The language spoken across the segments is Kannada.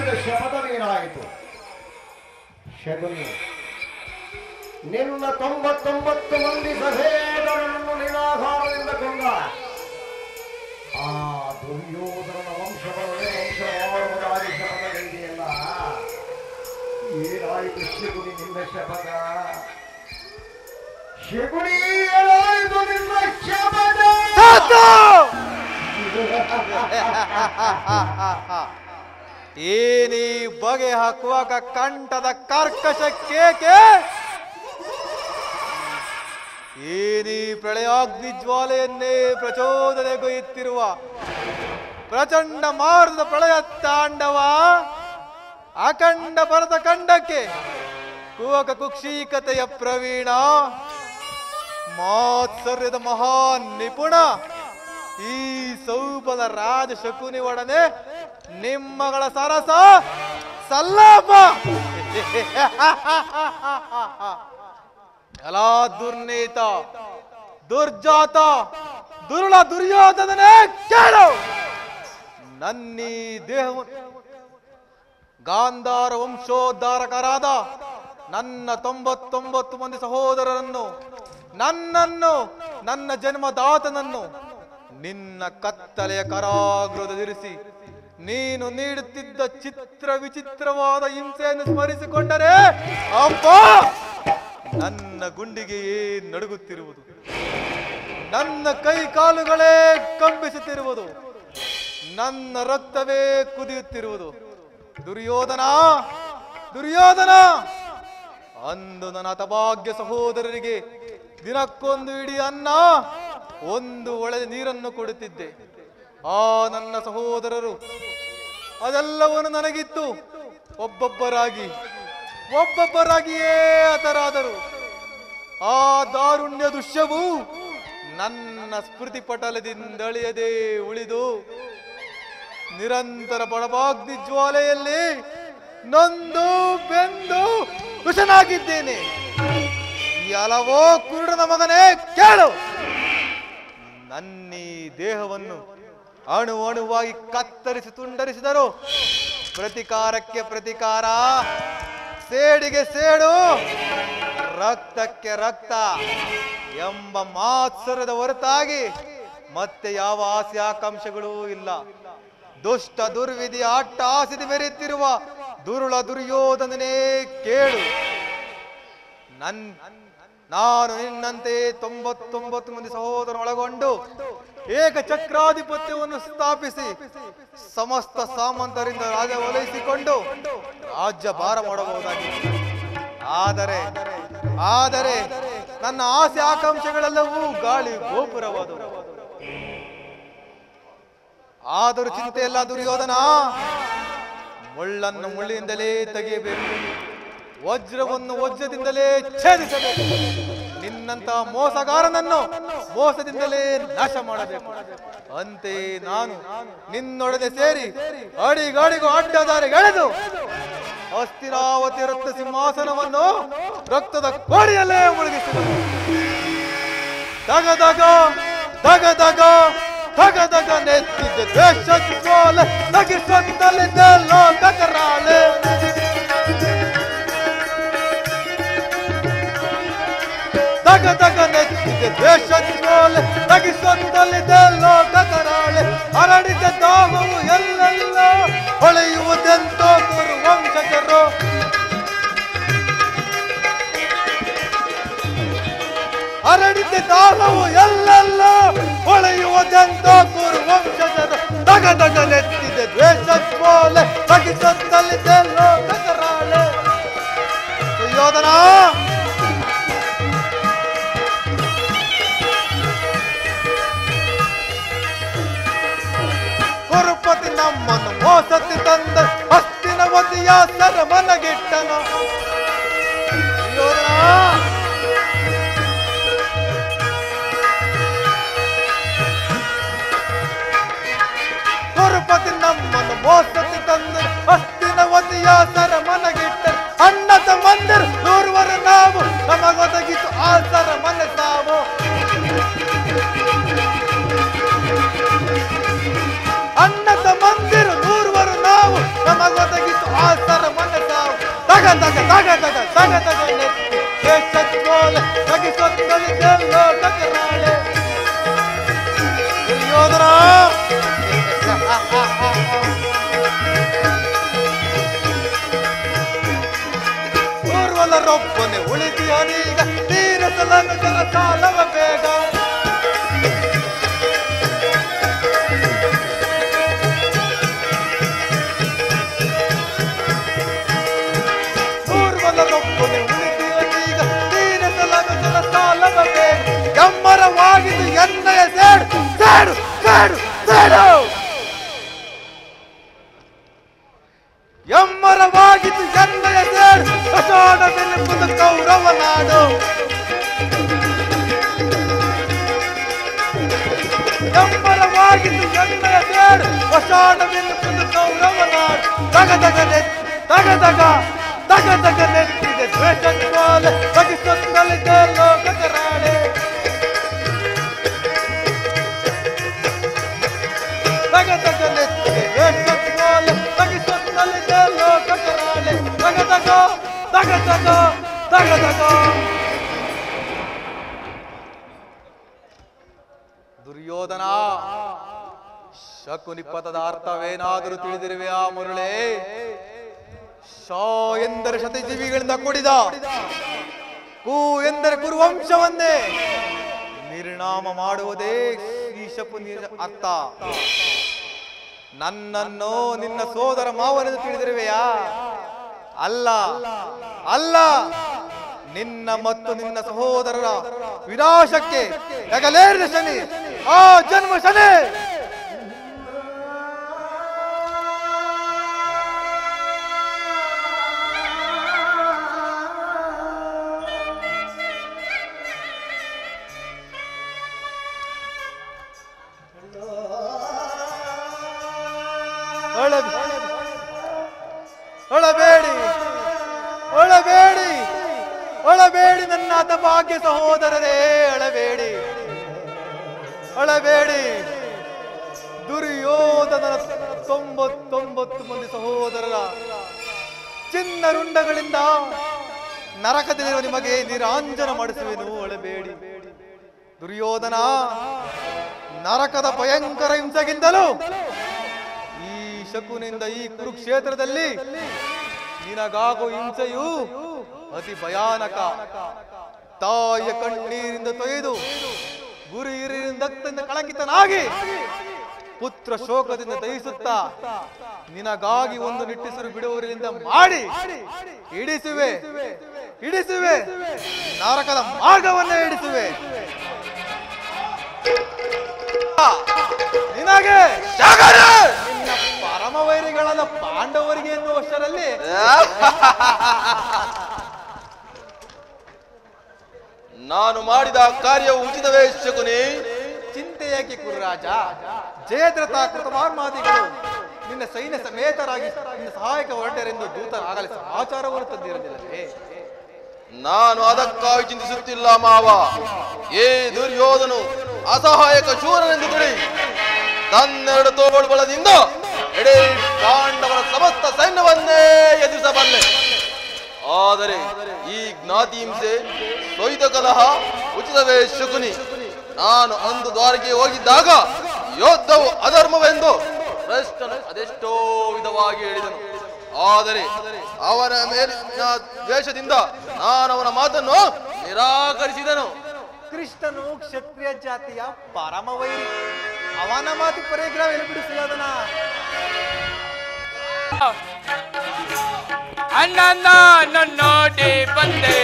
ಮಾಡಿದ ಶಪಥವೇನಾಯಿತು ಶಗುನಿ ನಿನ್ನ ತೊಂಬತ್ತೊಂಬತ್ತು ಮಂದಿ ಸಹೇದರನ್ನು ನಿರಾಧಾರದಿಂದ ಕೊಂದ ಆ ದುರ್ಯೋಧನನ ವಂಶವನ್ನೇ ವಂಶವಾಡುವುದಾಗಿ ಶಪಥಗಳಿದೆಯಲ್ಲ ಏನಾಯಿತು ಶಗುನಿ ನಿನ್ನ ಶಪಥ ಶಗುನಿ ಏನಾಯಿತು ನಿನ್ನ ಶಪಥ ಏನಿ ಬಗೆ ಹಾಕುವಾಗ ಕಂಠದ ಕರ್ಕಶ ಕೇಕೆ ಏನಿ ಪ್ರಳಯಾಗ್ನಿ ಜ್ವಾಲೆಯನ್ನೇ ಪ್ರಚೋದನೆಗೊಯ್ಯುತ್ತಿರುವ ಪ್ರಚಂಡ ಮಾರ್ಗದ ಪ್ರಳಯ ತಾಂಡವ ಅಖಂಡ ಭರತ ಖಂಡಕ್ಕೆ ಕುವಕ ಕುಕ್ಷೀಕತೆಯ ಪ್ರವೀಣ ಮಾತ್ಸರ್ಯದ ಮಹಾನ್ ನಿಪುಣ ಈ ಸೌಬಲ ರಾಜ ಶಕುನಿ ಒಡನೆ ನಿಮ್ಮಗಳ ಸರಸ ಸಲ್ಲಾಪ ಎಲ್ಲ ದುರ್ನೀತ ದುರ್ಜಾತ ದುರುಳ ದುರ್ಯೋಧನೇ ಕೇಳು ನನ್ನೀ ದೇಹವನ್ನು ಗಾಂಧಾರ ವಂಶೋದ್ಧಾರಕರಾದ ನನ್ನ ತೊಂಬತ್ತೊಂಬತ್ತು ಮಂದಿ ಸಹೋದರರನ್ನು ನನ್ನನ್ನು ನನ್ನ ಜನ್ಮದಾತನನ್ನು ನಿನ್ನ ಕತ್ತಲೆಯ ಕರಾಗೃಹದಲ್ಲಿರಿಸಿ ನೀನು ನೀಡುತ್ತಿದ್ದ ಚಿತ್ರ ವಿಚಿತ್ರವಾದ ಹಿಂಸೆಯನ್ನು ಸ್ಮರಿಸಿಕೊಂಡರೆ ಅಪ್ಪ ನನ್ನ ಗುಂಡಿಗೆಯೇ ನಡುಗುತ್ತಿರುವುದು ನನ್ನ ಕೈ ಕಾಲುಗಳೇ ಕಂಪಿಸುತ್ತಿರುವುದು ನನ್ನ ರಕ್ತವೇ ಕುದಿಯುತ್ತಿರುವುದು ದುರ್ಯೋಧನ ದುರ್ಯೋಧನ ಅಂದು ನನ್ನ ಹತಭಾಗ್ಯ ಸಹೋದರರಿಗೆ ದಿನಕ್ಕೊಂದು ಇಡೀ ಅನ್ನ ಒಂದು ಒಳ್ಳೆಯ ನೀರನ್ನು ಕೊಡುತ್ತಿದ್ದೆ ಆ ನನ್ನ ಸಹೋದರರು ಅದೆಲ್ಲವನ್ನು ನನಗಿತ್ತು ಒಬ್ಬೊಬ್ಬರಾಗಿ ಒಬ್ಬೊಬ್ಬರಾಗಿಯೇ ಹತರಾದರು ಆ ದಾರುಣ್ಯ ದೃಶ್ಯವು ನನ್ನ ಸ್ಮೃತಿ ಪಟಲದಿಂದಳಿಯದೆ ಉಳಿದು ನಿರಂತರ ಬಡಬಾಗ್ನಿ ಜ್ವಾಲೆಯಲ್ಲಿ ನೊಂದು ಬೆಂದು ಕುಶನಾಗಿದ್ದೇನೆ ಈ ಹಲವೋ ಕುರುಡನ ಮಗನೇ ಕೇಳು ನನ್ನೀ ದೇಹವನ್ನು ಅಣು ಅಣುವಾಗಿ ಕತ್ತರಿಸಿ ತುಂಡರಿಸಿದರು ಪ್ರತಿಕಾರಕ್ಕೆ ಪ್ರತಿಕಾರ ಸೇಡಿಗೆ ಸೇಡು ರಕ್ತಕ್ಕೆ ರಕ್ತ ಎಂಬ ಮಾತ್ಸರದ ಹೊರತಾಗಿ ಮತ್ತೆ ಯಾವ ಆಸೆ ಆಕಾಂಕ್ಷೆಗಳೂ ಇಲ್ಲ ದುಷ್ಟ ದುರ್ವಿಧಿ ಅಟ್ಟ ಆಸಿದ ಮೆರೆಯುತ್ತಿರುವ ದುರುಳ ದುರ್ಯೋಧನನೇ ಕೇಳು ನನ್ ನಾನು ನಿನ್ನಂತೆ ತೊಂಬತ್ತೊಂಬತ್ತು ಮಂದಿ ಸಹೋದರ ಒಳಗೊಂಡು ಏಕ ಚಕ್ರಾಧಿಪತ್ಯವನ್ನು ಸ್ಥಾಪಿಸಿ ಸಮಸ್ತ ಸಾಮಂತರಿಂದ ರಾಜ ಒಲೈಸಿಕೊಂಡು ರಾಜ್ಯ ಭಾರ ಮಾಡಬಹುದಾಗಿತ್ತು ಆದರೆ ಆದರೆ ನನ್ನ ಆಸೆ ಆಕಾಂಕ್ಷೆಗಳೆಲ್ಲವೂ ಗಾಳಿ ಗೋಪುರವಾದವು ಆದರೂ ಚಿಂತೆ ಇಲ್ಲ ದುರ್ಯೋಧನ ಮುಳ್ಳನ್ನು ಮುಳ್ಳಿನಿಂದಲೇ ತೆಗೆಯಬೇಕು ವಜ್ರವನ್ನು ವಜ್ರದಿಂದಲೇ ಛೇದಿಸಬೇಕು ನಿನ್ನಂತ ಮೋಸಗಾರನನ್ನು ಮೋಸದಿಂದಲೇ ನಾಶ ಮಾಡಬೇಕು ಅಂತೆ ನಾನು ನಿನ್ನೊಡನೆ ಸೇರಿ ಅಡಿಗಾಡಿಗೂ ಅಡ್ಡದಾರಿಗೆಳೆದು ಅಸ್ಥಿರಾವತಿ ರಕ್ತ ಸಿಂಹಾಸನವನ್ನು ರಕ್ತದ ಕೋಡಿಯಲ್ಲೇ ಮುಳುಗಿಸಿದನು ದಗ ದಗ ದಗ ದಗ ದಗ ದಗ ನೆತ್ತಿದ್ದ ದ್ವೇಷ ಜ್ವಾಲೆ ನಗಿಸುತ್ತಲಿದ್ದ ಲೋಕಕರಾಳೆ ದಗ ದಗ ನೆತ್ತಿದ್ದ ದ್ವೇಷ ಜ್ವಾಲೆ ನಗಿಸುತ್ತಲಿದ್ದ ಲೋಕಕರಾಳೆ ಹರಡಿದ ದಾಹವು ಎಲ್ಲೆಲ್ಲ ಹೊಳೆಯುವುದೆಂತೋ ಗುರು ವಂಶಜರು ಹರಡಿದ ದಾಹವು ಎಲ್ಲೆಲ್ಲ ಹೊಳೆಯುವುದೆಂತ ಗುರು ವಂಶಜರ ದಗ ದಗ ನೆತ್ತಿದೆ ದ್ವೇಷ ಜ್ವಾಲೆ ಬಗಿಸತ್ತಲಿದೆ ಲೋಕಕರಾಳೆ ಯೋಧನ ಕುರುಪತಿ ನಮ್ಮನ್ನು ಮೋಸತಿ ತಂದ ಹಸ್ತಿನ ವತಿಯ ಸರ ಮನಗಿಟ್ಟನ ಯೋಧನ ಗುರುಪತಿ ನಮ್ಮನ್ನು ಮೋಸತಿ ತಂದು ಹಸ್ತಿನ ವತಿಯ ಸರ ಮನಗಿಟ್ಟ ಅನ್ನದ ಮಂದಿರ ನೂರುವರು ನಾವು ನಮಗೊದಗಿತು ಆ ಸರ ಮನ ಸಾವು ಅನ್ನದ ಮಂದಿರ ನೂರುವರು ನಾವು ನಮಗೊದಗಿತು ತಗ ತಗ ನೆತ್ತಿ ಶ್ರೇಷ್ಠತ್ವೋಲೆ ತಗಿಸೊತ್ತಲಿದ್ದೆಲ್ಲೋ ಟಕರಾಳೆ ದುರ್ಯೋಧನ ಪೂರ್ವಲರೊಬ್ಬನೆ ಉಳಿದಿಯನೀಗ ತೀರಿಸಲನ್ನು ಜನ ಸಾಲವ ಬೇಗ ಪೂರ್ವಲರೊಬ್ಬನೆ ಉಳಿದಿಯನೀಗ ತೀರಿಸಲನ್ನು ಜನ ಸಾಲವ ಬೇಗ ಎಮ್ಮರವಾಗಿದ್ದು ಎಣ್ಣೆಯ ಸೇಡು ಸೇಡು ಸೇಡು ಸೇಡು ಎಮ್ಮರವಾಗಿದ್ದು ಎಣ್ಣೆಯ ಸೇಡು ಕಸೋಣವೆಂಬುದು ಕೌರವ ನಾಡು ಎಮ್ಮರವಾಗಿದ್ದು ಎಣ್ಣೆಯ ಸೇಡು ಕಸೋಣವೆಂಬುದು ಕೌರವ ನಾಡು ತಗ ತಗ ನೆತ್ತಿ ತಗ ತಗ ತಗ ತಗ ನೆತ್ತಿದೆ ದ್ವೇಷತ್ವಾಲೆ ಬಗಿಸುತ್ತಲಿದೆ ಲೋಕದ ರಾಣೆ ತಗ ತಗ ನೆತ್ತಿದೆ ದ್ವೇಷತ್ವಾಲೆ ಬಗಿಸುತ್ತಲಿದೆ ಲೋಕದ ರಾಣೆ ತಗ ತಗ ತಗ ತಗ ತಗ ತಗ ದುರ್ಯೋಧನ ಶಕುನಿ ಪದದ ಅರ್ಥವೇನಾದರೂ ತಿಳಿದಿರುವೆಯಾ ಮುರುಳೆ ಶ ಎಂದರೆ ಶತಜೀವಿಗಳಿಂದ ಕೂಡಿದ ಕು ಎಂದರೆ ಕುರುವಂಶವನ್ನೇ ನಿರ್ನಾಮ ಮಾಡುವುದೇ ಈ ಶಕುನಿಯ ಅರ್ಥ ನನ್ನನ್ನು ನಿನ್ನ ಸೋದರ ಮಾವನೆಂದು ತಿಳಿದಿರುವೆಯಾ ಅಲ್ಲ ಅಲ್ಲ ನಿನ್ನ ಮತ್ತು ನಿನ್ನ ಸಹೋದರರ ವಿನಾಶಕ್ಕೆ ನಗಲೇರಿದ ಶನಿ ಆ ಜನ್ಮ ಶನಿ ಅಳಬೆ- ಅಳಬೇಡಿ ಅಳಬೇಡಿ ಅಳಬೇಡಿ ನನ್ನ ಭಾಗ್ಯ ಸಹೋದರರೇ ಅಳಬೇಡಿ ಅಳಬೇಡಿ ದುರ್ಯೋಧನನ ತೊಂಬತ್ತೊಂಬತ್ತು ಮಂದಿ ಸಹೋದರರ ಚಿನ್ನ ರುಂಡಗಳಿಂದ ನರಕದಲ್ಲಿರುವ ನಿಮಗೆ ನಿರಾಂಜನ ಮಾಡಿಸುವೆನು ಅಳಬೇಡಿ ದುರ್ಯೋಧನ ನರಕದ ಭಯಂಕರ ಹಿಂಸೆಗಿಂತಲೂ ಈ ಶಕುನಿಂದ ಈ ಕುರುಕ್ಷೇತ್ರದಲ್ಲಿ ನಿನಗಾಗುವ ಹಿಂಸೆಯು ಅತಿ ಭಯಾನಕ ತಾಯಿಯ ಕಣ್ಣೀರಿಂದ ತೊಯ್ದು ಗುರು ಹಿರಿಯರಿಂದ ರಕ್ತದಿಂದ ಕಳಂಕಿತನಾಗಿ ಪುತ್ರ ಶೋಕದಿಂದ ದಹಿಸುತ್ತಾ ನಿನಗಾಗಿ ಒಂದು ನಿಟ್ಟಿಸರು ಬಿಡುವವರಿಂದ ಮಾಡಿ ಇಡಿಸುವೆ ಇಡಿಸುವೆ ನರಕದ ಮಾರ್ಗವನ್ನೇ ಇಡಿಸುವೆ ನಿನಗೆ ನಿನ್ನ ಪರಮ ವೈರಿಗಳಾದ ಪಾಂಡವರಿಗೆ ಎನ್ನುವಷ್ಟರಲ್ಲಿ ನಾನು ಮಾಡಿದ ಕಾರ್ಯವು ಉಚಿತವೇ ಶಕುನಿ ಚಿಂತೆ ಏಕೆ ಕುರುರಾಜ ಜಯದ್ರಥ ಕೃತಮಾರ್ಮಾದಿಗಳು ನಿನ್ನ ಸೈನ್ಯ ಸಮೇತರಾಗಿ ನಿನ್ನ ಸಹಾಯಕ ಹೊರಟರೆಂದು ದೂತರಾಗಲಿ ಸಮಾಚಾರವನ್ನು ತಂದಿರಲಿಲ್ಲವೇ ನಾನು ಅದಕ್ಕಾಗಿ ಚಿಂತಿಸುತ್ತಿಲ್ಲ ಮಾವ ಏ ದುರ್ಯೋಧನು ಅಸಹಾಯಕ ಶೂರನೆಂದು ತಿಳಿ ತನ್ನೆರಡು ತೋಳು ಬಲದಿಂದ ಇಡೀ ಪಾಂಡವರ ಸಮಸ್ತ ಸೈನ್ಯವನ್ನೇ ಎದುರಿಸಬಲ್ಲೆ ಆದರೆ ಈ ಜ್ಞಾತಿ ಹಿಂಸೆ ದ್ವೈತ ಕಲಹ ಉಚಿತವೇ ಶಕುನಿ ನಾನು ಒಂದು ದ್ವಾರಕ್ಕೆ ಹೋಗಿದ್ದಾಗ ಯೋಧವು ಅಧರ್ಮವೆಂದು ಭ್ರಷ್ಟನು ಅದೆಷ್ಟೋ ವಿಧವಾಗಿ ಹೇಳಿದನು ಆದರೆ ಅವನ ಮೇಲಿನ ದ್ವೇಷದಿಂದ ನಾನು ಅವನ ಮಾತನ್ನು ನಿರಾಕರಿಸಿದನು ಕೃಷ್ಣನು ಕ್ಷತ್ರಿಯ ಜಾತಿಯ ಪರಮ ವೈರಿ ಅವನ ಮಾತು ಪರಿಗ್ರಹ ಎಲ್ಬಿಡಿಸಿದನ ಅಣ್ಣ ನೋಡಿ ಬಂದೆ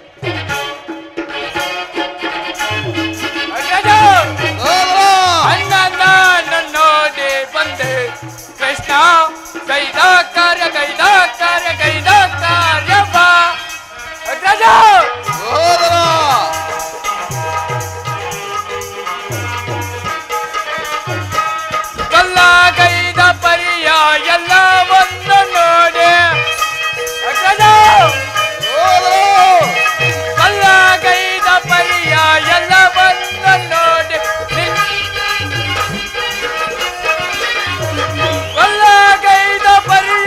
ಅಯ್ಯಯ್ಯೋ! ಅಣ್ಣ ನೋಡಿ ಬಂದೆ ಕೃಷ್ಣ ಗೈದ ಕಾರ್ಯ ಗೈದ ಕಾರ್ಯ ಗೈದ ಕಾರ್ಯ ಬಾ ಅಯ್ಯಯ್ಯೋ! ಸಹೋದರ ಕಲ್ಲ ಗೈದ ಪರಿಯ ಎಲ್ಲ ಒಂದು ನೋಡಿ ಅಯ್ಯಯ್ಯೋ! ಕಲ್ಲ ಗೈದ ಪರಿಯ ಎಲ್ಲ ಒಂದು ನೋಡಿ ನಿನ್- ಕಲ್ಲ ಗೈದ ಪರಿಯ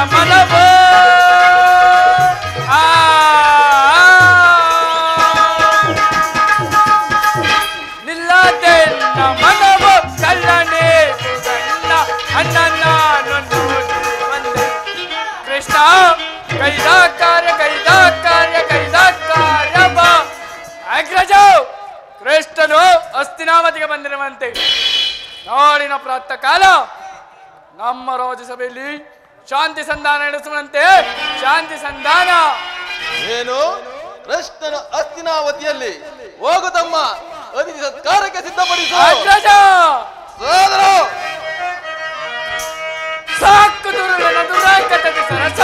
ಮನವು ಆ ನಿಲ್ಲದೆ ಮನವು ಕಲ್ಲನೆ ನನ್ನ ಅಣ್ಣನ ನೋಡಿ ಬಂದೆ ಕೃಷ್ಣ ಕೈದ ಕಾರ್ಯ ಕೈದ ಕಾರ್ಯ ಕೈದ ಕಾರ್ಯ ಬಾ ಅಗ್ರಜ ಕೃಷ್ಣನು ಅಸ್ತಿನಾವತಿಗೆ ಬಂದಿರುವಂತೆ ನಾಳಿನ ಪ್ರಾತಃ ಕಾಲ ನಮ್ಮ ರಾಜ್ಯಸಭೆಯಲ್ಲಿ ಶಾಂತಿ ಸಂಧಾನ ನಡೆಸುವಂತೆ ಶಾಂತಿ ಸಂಧಾನ ಏನು ಕೃಷ್ಣನ ಅಸ್ತಿನಾವತಿಯಲ್ಲಿ ಹೋಗು ತಮ್ಮ ಅತಿಥಿ ಸತ್ಕಾರಕ್ಕೆ ಸಿದ್ಧಪಡಿಸು ಅಗ್ರಜ ಸೋದರ ಸಾಕು ದುರ್ಗನ ದುರಾಕತಕ್ಕೆ ಸರಸ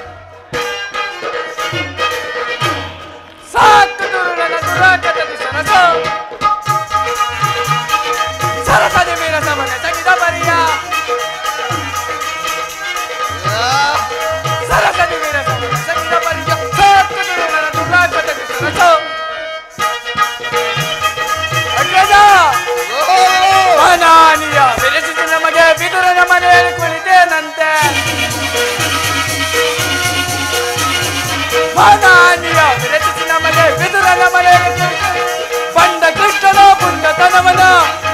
ಸಾಕು ದುರ್ಗನ ದುರಾಕತಕ್ಕೆ ಸರಸ ಸರಸದಿ ಮೀರ ಸಮನೆ ಸಗಿದ ಪರಿಯ ಸರಸದಿ ಮೀರ ಸಮನೆ ಸಗಿದ ಪರಿಯ ಸಾಕು ದುರ್ಗನ ದುರಾಕತಕ್ಕೆ ಸರಸ ಅಗ್ರಜ ಅನಾನಿಯ ವಿರಚಿಸಿ ನಮಗೆ ಬಿದುರನ ಮನೆಯಲ್ಲಿ ಕುಳಿತೇನಂತೆ ಅನಾನಿಯ ವಿರಚಿಸಿ ನಮಗೆ ಬಿದುರನ ಮನೆಯಲ್ಲಿ ಕುಳಿತೆ ಬಂಡ ಕೃಷ್ಣನ ಪುಂಡತನವನ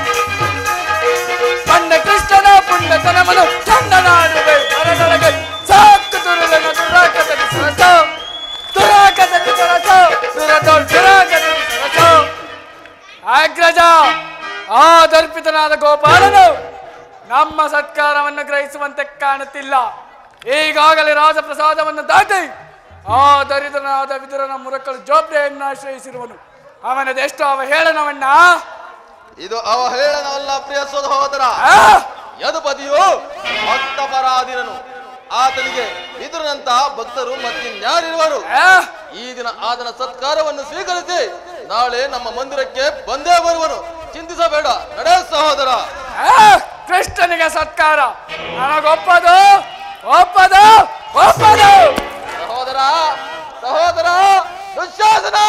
ಬಂಡ ಕೃಷ್ಣನ ಪುಂಡತನವನು ಚಂದನಾಡುವೆ ಮರದೊಳಗೆ ಸಾಕು ದುರುಳನ ದುರಾಕದಲ್ಲಿ ಸರಸ ದುರಾಕದಲ್ಲಿ ಸರಸ ದುರದೊಳ್ ದುರಾಕದಲ್ಲಿ ಸರಸ ಅಗ್ರಜ ಆ ದರ್ಪಿತನಾದ ಗೋಪಾಲನು ನಮ್ಮ ಸತ್ಕಾರವನ್ನು ಗ್ರಹಿಸುವಂತೆ ಕಾಣುತ್ತಿಲ್ಲ ಈಗಾಗಲೇ ರಾಜಪ್ರಸಾದವನ್ನು ದಾಟಿ ಆ ದರಿದ್ರನಾದ ವಿದುರನ ಮುರಕಳು ಜೋಬ್ರೆಯನ್ನು ಆಶ್ರಯಿಸಿರುವನು ಅವನದೆಷ್ಟು ಅವಹೇಳನವನ್ನ ಇದು ಅವಹೇಳನವಲ್ಲ ಪ್ರಿಯ ಸಹೋದರ ಆ? ಯದುಪತಿಯು ಭಕ್ತ ಪರಾಧೀನನು ಆತನಿಗೆ ಇದರಂತಹ ಭಕ್ತರು ಮತ್ತಿನ್ಯಾರಿರುವರು ಆ? ಈ ದಿನ ಆತನ ಸತ್ಕಾರವನ್ನು ಸ್ವೀಕರಿಸಿ ನಾಳೆ ನಮ್ಮ ಮಂದಿರಕ್ಕೆ ಬಂದೇ ಬರುವನು ಚಿಂತಿಸಬೇಡ ನಡೆ ಸಹೋದರ ಆ? ಕೃಷ್ಣನಿಗೆ ಸತ್ಕಾರ ನನಗೊಪ್ಪದು ಒಪ್ಪದು ಒಪ್ಪದು ಸಹೋದರ ಸಹೋದರ ದುಶ್ಯಾಸನ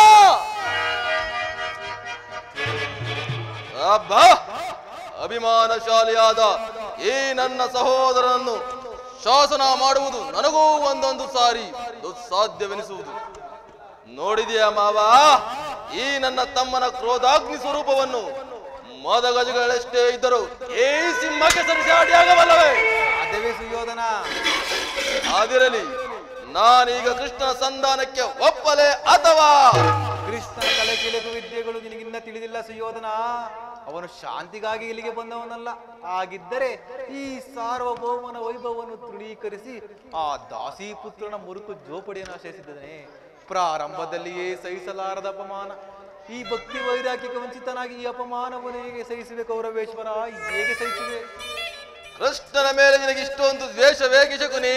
ಅಬ್ಬಾ ಅಭಿಮಾನಶಾಲಿಯಾದ ಈ ನನ್ನ ಸಹೋದರನನ್ನು ಶಾಸನ ಮಾಡುವುದು ನನಗೂ ಒಂದೊಂದು ಸಾರಿ ದುಸ್ಸಾಧ್ಯವೆನಿಸುವುದು ನೋಡಿದೆಯಾ ಮಾವ ಈ ನನ್ನ ತಮ್ಮನ ಕ್ರೋಧಾಗ್ನಿ ಸ್ವರೂಪವನ್ನು ಮದಗಜಗಳಷ್ಟೇ ಇದ್ದರು ಈ ಸಿಂಹಕ್ಕೆ ಸರಿಸಾಟಿಯಾಗಬಲ್ಲವೇ ಸಾಧ್ಯವೇ ಸುಯೋಧನ ಆದಿರಲಿ ನಾನೀಗ ಕೃಷ್ಣನ ಸಂಧಾನಕ್ಕೆ ಒಪ್ಪಲೆ ಅಥವಾ ಕೃಷ್ಣನ ಕಲೆ ಕೆಳಕು ವಿದ್ಯೆಗಳು ನಿನಗಿನ್ನ ತಿಳಿದಿಲ್ಲ ಸುಯೋಧನ ಅವನು ಶಾಂತಿಗಾಗಿ ಇಲ್ಲಿಗೆ ಬಂದವನಲ್ಲ ಹಾಗಿದ್ದರೆ ಈ ಸಾರ್ವಭೌಮನ ವೈಭವವನ್ನು ತೃಣೀಕರಿಸಿ ಆ ದಾಸಿ ಪುತ್ರನ ಮುರುಕು ಜೋಪಡಿಯನ್ನು ಆಶ್ರಯಿಸಿದ್ದಾನೆ ಪ್ರಾರಂಭದಲ್ಲಿಯೇ ಸಹಿಸಲಾರದ ಅಪಮಾನ ಈ ಭಕ್ತಿ ವೈರಾಗ್ಯಕ್ಕೆ ವಂಚಿತನಾಗಿ ಈ ಅಪಮಾನವನ್ನು ಹೇಗೆ ಸಹಿಸುವೆ ಕೌರವೇಶ್ವರ ಹೇಗೆ ಸಹಿಸುವೆ ಕೃಷ್ಣನ ಮೇಲೆ ನಿನಗೆ ಇಷ್ಟೊಂದು ದ್ವೇಷವೇ ಶಕುನಿ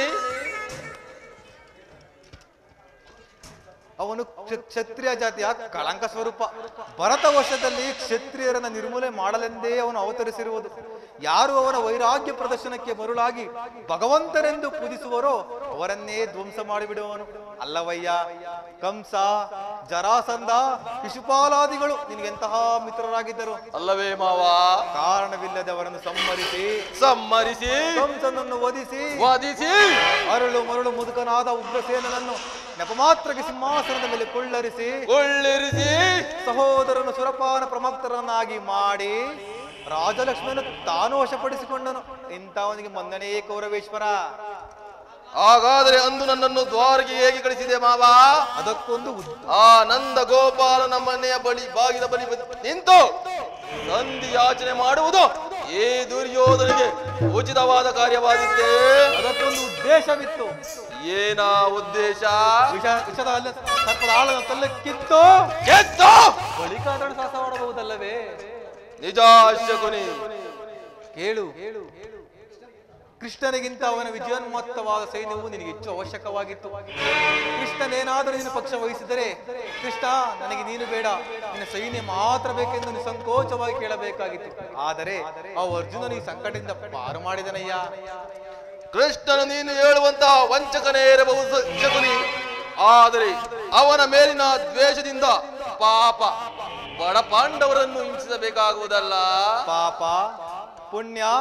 ಅವನು ಕ್ಷ- ಕ್ಷತ್ರಿಯ ಜಾತಿಯ ಕಳಂಕ ಸ್ವರೂಪ ಭರತ ವರ್ಷದಲ್ಲಿ ಕ್ಷತ್ರಿಯರನ್ನ ನಿರ್ಮೂಲನೆ ಮಾಡಲೆಂದೇ ಅವನು ಅವತರಿಸಿರುವುದು ಯಾರು ಅವನ ವೈರಾಗ್ಯ ಪ್ರದರ್ಶನಕ್ಕೆ ಮರುಳಾಗಿ ಭಗವಂತನೆಂದು ಪೂಜಿಸುವರೋ ಅವರನ್ನೇ ಧ್ವಂಸ ಮಾಡಿಬಿಡುವವನು ಅಲ್ಲವಯ್ಯ ಕಂಸ ಜರಾಸಂಧ ಶಿಶುಪಾಲಾದಿಗಳು ನಿನಗೆಂತಹ ಮಿತ್ರರಾಗಿದ್ದರು ಅಲ್ಲವೇ ಮಾವ ಕಾರಣವಿಲ್ಲದೆ ಅವರನ್ನು ಸಂಹರಿಸಿ ಸಮ್ಮರಿಸಿ ಕಂಸನನ್ನು ವಧಿಸಿ ವಾದಿಸಿ ಅರಳು ಮರಳು ಮುದುಕನಾದ ಉಗ್ರಸೇನನನ್ನು ನೆಪಮಾತ್ರಕ್ಕೆ ಸಿಂಹಾಸನದ ಮೇಲೆ ಕೊಳ್ಳರಿಸಿ ಕೊಳ್ಳಿರಿಸಿ ಸಹೋದರನು ಸುರಪಾನ ಪ್ರಮಕ್ತರನ್ನಾಗಿ ಮಾಡಿ ರಾಜಲಕ್ಷ್ಮಿಯನ್ನು ತಾನು ವಶಪಡಿಸಿಕೊಂಡನು ಇಂಥವನಿಗೆ ಮಂದನೇ ಕೌರವೇಶ್ವರ ಹಾಗಾದರೆ ಅಂದು ನನ್ನನ್ನು ದ್ವಾರಗೆ ಹೇಗೆ ಕಳಿಸಿದೆ ಮಾವ ಅದಕ್ಕೊಂದು ಉದ್ದ ಆ ನಂದ ಗೋಪಾಲ ನಮ್ಮ ಮನೆಯ ಬಳಿ ಬಾಗಿಲ ಬಳಿ ಬಂದು ನಿಂತು ಸಂಧಿ ಯಾಚನೆ ಮಾಡುವುದು ಈ ದುರ್ಯೋಧನಿಗೆ ಉಚಿತವಾದ ಕಾರ್ಯವಾಗಿದ್ದೇ ಅದಕ್ಕೊಂದು ಉದ್ದೇಶವಿತ್ತು ಏನಾ ಉದ್ದೇಶ ವಿಷ ವಿಷದ ಅಲ್ಲ ಸರ್ಪದ ಆಳನ ತಲೆ ಕಿತ್ತು ಗೆದ್ದು ಬಳಿಕ ಅದನ್ನು ಸಾಹಸ ಮಾಡಬಹುದಲ್ಲವೇ ನಿಜ ಶಕುನಿ ಕೇಳು ಕೃಷ್ಣನಿಗಿಂತ ಅವನ ವಿಜಯೋನ್ಮತ್ತವಾದ ಸೈನ್ಯವು ನಿನಗೆ ಹೆಚ್ಚು ಅವಶ್ಯಕವಾಗಿತ್ತು ಕೃಷ್ಣನೇನಾದರೂ ನಿನ್ನ ಪಕ್ಷ ವಹಿಸಿದರೆ ಕೃಷ್ಣ ನನಗೆ ನೀನು ಬೇಡ ನಿನ್ನ ಸೈನ್ಯ ಮಾತ್ರ ಬೇಕೆಂದು ನೀನು ಸಂಕೋಚವಾಗಿ ಕೇಳಬೇಕಾಗಿತ್ತು ಆದರೆ ಆ ಅರ್ಜುನನು ಈ ಸಂಕಟದಿಂದ ಪಾರು ಮಾಡಿದನಯ್ಯ ಕೃಷ್ಣನು ನೀನು ಹೇಳುವಂತಹ ವಂಚಕನೇ ಇರಬಹುದು ಶಕುನಿ ಆದರೆ ಅವನ ಮೇಲಿನ ದ್ವೇಷದಿಂದ ಪಾಪ ಬಡ ಪಾಂಡವರನ್ನು ಹಿಂಸಿಸಬೇಕಾಗುವುದಲ್ಲ ಪಾಪ ಪುಣ್ಯ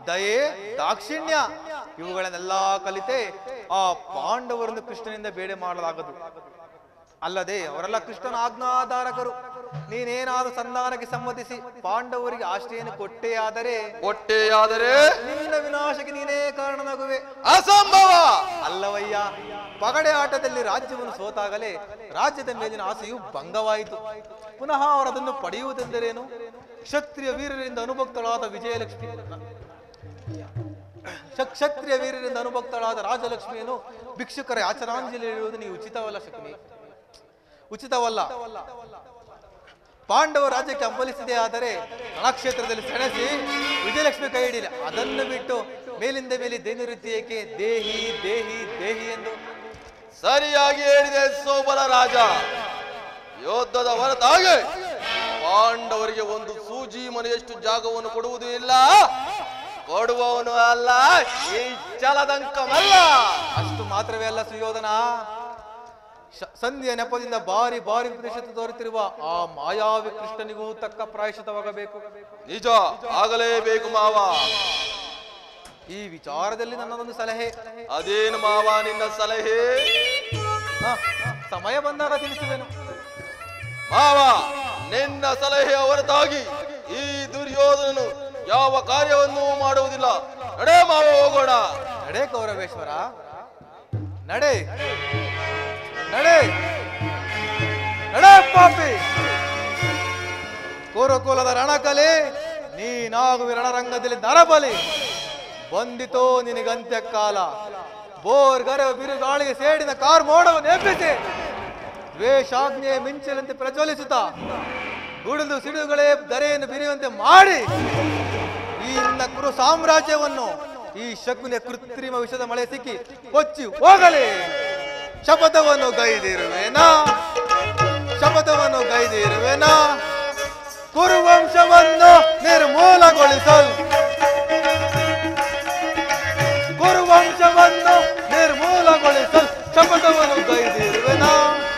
ದಯೆ ದಾಕ್ಷಿಣ್ಯ ಇವುಗಳನ್ನೆಲ್ಲ ಕಲಿತೆ ಆ ಪಾಂಡವರನ್ನು ಕೃಷ್ಣನಿಂದ ಬೇಡೆ ಮಾಡಲಾಗದು ಅಲ್ಲದೆ ಅವರೆಲ್ಲ ಕೃಷ್ಣನ ಆಜ್ಞಾಧಾರಕರು ನೀನೇನಾದ್ರೂ ಸಂಧಾನಕ್ಕೆ ಸಮ್ಮತಿಸಿ ಪಾಂಡವರಿಗೆ ಆಶ್ರಯನ್ನು ಕೊಟ್ಟೇ ಆದರೆ ಹೊಟ್ಟೆಯಾದರೆ ನಿನ್ನ ವಿನಾಶಕ್ಕೆ ನೀನೇ ಕಾರಣನಾಗುವೆ ಅಸಂಭವ ಅಲ್ಲವಯ್ಯ ಪಗಡೆ ಆಟದಲ್ಲಿ ರಾಜ್ಯವನ್ನು ಸೋತಾಗಲೇ ರಾಜ್ಯದ ಮೇಲಿನ ಆಸೆಯು ಭಂಗವಾಯಿತು ಪುನಃ ಅವರದನ್ನು ಪಡೆಯುವುದೆಂದರೇನು ಕ್ಷತ್ರಿಯ ವೀರರಿಂದ ಅನುಭಕ್ತಳಾದ ವಿಜಯಲಕ್ಷ್ಮಿ ಕ್ಷ- ಕ್ಷತ್ರಿಯ ವೀರರಿಂದ ಅನುಭಕ್ತಳಾದ ರಾಜಲಕ್ಷ್ಮಿಯನ್ನು ಭಿಕ್ಷುಕರ ಯಾಚನಾಂಜಲಿ ಹೇಳುವುದು ನೀವು ಉಚಿತವಲ್ಲ ಶಕುನಿ ಉಚಿತವಲ್ಲ ಪಾಂಡವ ರಾಜ್ಯಕ್ಕೆ ಹಂಬಲಿಸಿದೆ ಆದರೆ ರಣಕ್ಷೇತ್ರದಲ್ಲಿ ಸೆಣಸಿ ವಿಜಯಲಕ್ಷ್ಮಿ ಕೈ ಹಿಡಿಯಲಿ ಅದನ್ನು ಬಿಟ್ಟು ಮೇಲಿಂದ ಮೇಲೆ ದೈನವೃತ್ತಿ ಏಕೆ ದೇಹಿ ದೇಹಿ ದೇಹಿ ಎಂದು ಸರಿಯಾಗಿ ಹೇಳಿದೆ ಸೋಬಲ ರಾಜ ಯೋಧದ ಹೊರತಾಗಿ ಪಾಂಡವರಿಗೆ ಒಂದು ಸೂಜಿ ಮನೆಯಷ್ಟು ಜಾಗವನ್ನು ಕೊಡುವುದೂ ಇಲ್ಲ ಕೊಡುವವನು ಅಲ್ಲ ಈ ಚಲದಂಕಮಲ್ಲ ಅಷ್ಟು ಮಾತ್ರವೇ ಅಲ್ಲ ಸುಯೋಧನ ಶ- ಸಂಧಿಯ ನೆಪದಿಂದ ಬಾರಿ ಬಾರಿ ಪ್ರದೇಶ ತೋರುತ್ತಿರುವ ಆ ಮಾಯಾವಿ ಕೃಷ್ಣನಿಗೂ ತಕ್ಕ ಪ್ರಾಯಶ್ಚಿತವಾಗಬೇಕು ನಿಜ ಆಗಲೇಬೇಕು ಮಾವ ಈ ವಿಚಾರದಲ್ಲಿ ನನ್ನದೊಂದು ಸಲಹೆ ಅದೇನು ಮಾವ ನಿನ್ನ ಸಲಹೆ ಹ, ಸಮಯ ಬಂದಾಗ ತಿಳಿಸುವೆನು ಮಾವ ನಿನ್ನ ಸಲಹೆಯ ಹೊರತಾಗಿ ಈ ದುರ್ಯೋಧನನು ಯಾವ ಕಾರ್ಯವನ್ನೂ ಮಾಡುವುದಿಲ್ಲ ನಡೆ ಮಾವ ಹೋಗೋಣ ನಡೆ ಕೌರವೇಶ್ವರ ನಡೆ ನಡೆ ನಡೆ ಪಾಪಿ ಕುರುಕುಲದ ರಣಕಲೆ ನೀನಾಗುವೆ ರಣರಂಗದಲ್ಲಿ ನರಬಲಿ ಬಂದಿತೋ ನಿನಗಂತ್ಯ ಕಾಲ ಬೋರ್ಗರ ಬಿರುಗಾಳಿಗೆ ಸೇಡಿನ ಕಾರ್ ಮೋಡವನ್ನು ಎಬ್ಬಿಸಿ ದ್ವೇಷಾಗ್ನೆಯ ಮಿಂಚಿನಂತೆ ಪ್ರಜ್ವಲಿಸುತ್ತಾ ಗುಡಿದು ಸಿಡಿದುಗಳೇ ಧರೆಯನ್ನು ಬಿರಿಯುವಂತೆ ಮಾಡಿ ಈ ನಿನ್ನ ಕುರು ಸಾಮ್ರಾಜ್ಯವನ್ನು ಈ ಶಕುನಿಯ ಕೃತ್ರಿಮ ವಿಷದ ಮಳೆ ಸಿಕ್ಕಿ ಕೊಚ್ಚಿ ಹೋಗಲಿ ಶಪಥವನ್ನು ಗೈದಿರುವೆನಾ ಶಪಥವನ್ನು ಗೈದಿರುವೆನಾ ಕುರುವಂಶವನ್ನು ನಿರ್ಮೂಲಗೊಳಿಸಲು ಕುರುವಂಶವನ್ನು ನಿರ್ಮೂಲಗೊಳಿಸಲು ಶಪಥವನ್ನು ಗೈದಿರುವೆನಾ